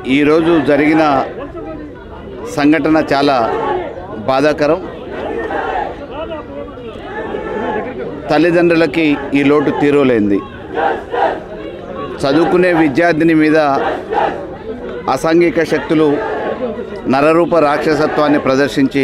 ఈరోజు జరిగిన సంఘటన చాలా బాధాకరం తల్లిదండ్రులకి ఈ లోటు తీరువలేంది చదువుకునే విద్యార్థిని మీద అసాంఘిక శక్తులు నరరూప రాక్షసత్వాన్ని ప్రదర్శించి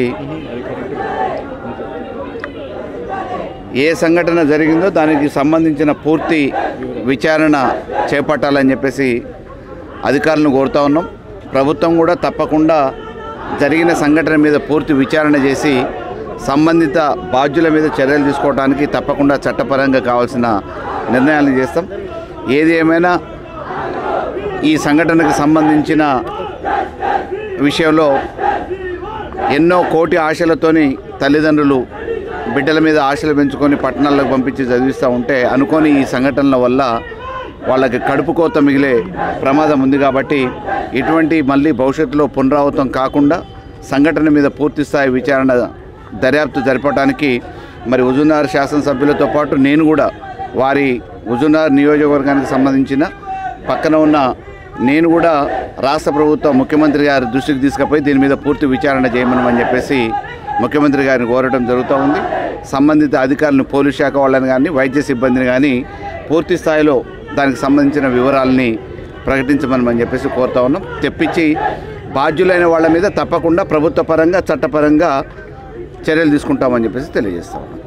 ఏ సంఘటన జరిగిందో దానికి సంబంధించిన పూర్తి విచారణ చేపట్టాలని చెప్పేసి అధికారులను కోరుతా ఉన్నాం ప్రభుత్వం కూడా తప్పకుండా జరిగిన సంఘటన మీద పూర్తి విచారణ చేసి సంబంధిత బాధ్యుల మీద చర్యలు తీసుకోవడానికి తప్పకుండా చట్టపరంగా కావాల్సిన నిర్ణయాలు చేస్తాం ఏది ఏమైనా ఈ సంఘటనకు సంబంధించిన విషయంలో ఎన్నో కోటి ఆశలతోని తల్లిదండ్రులు బిడ్డల మీద ఆశలు పెంచుకొని పట్టణాలకు పంపించి చదివిస్తూ ఉంటే అనుకోని ఈ సంఘటనల వల్ల వాళ్ళకి కడుపు కోత మిగిలే ప్రమాదం ఉంది కాబట్టి ఇటువంటి మళ్ళీ భవిష్యత్తులో పునరావృతం కాకుండా సంఘటన మీద పూర్తి స్థాయి విచారణ దర్యాప్తు జరపడానికి మరి హుజూర్నగర్ శాసనసభ్యులతో పాటు నేను కూడా వారి హుజూర్నగర్ నియోజకవర్గానికి సంబంధించిన పక్కన ఉన్న నేను కూడా రాష్ట్ర ప్రభుత్వం ముఖ్యమంత్రి గారి దృష్టికి తీసుకుపోయి దీని మీద పూర్తి విచారణ చేయమని చెప్పేసి ముఖ్యమంత్రి గారిని కోరడం జరుగుతూ ఉంది సంబంధిత అధికారులను పోలీస్ శాఖ వాళ్ళని కానీ వైద్య సిబ్బందిని కానీ పూర్తి స్థాయిలో దానికి సంబంధించిన వివరాలని ప్రకటించమని చెప్పేసి కోరుతా ఉన్నాం తెప్పించి బాధ్యులైన వాళ్ళ మీద తప్పకుండా ప్రభుత్వ పరంగా చట్టపరంగా చర్యలు తీసుకుంటామని చెప్పేసి తెలియజేస్తా ఉన్నాం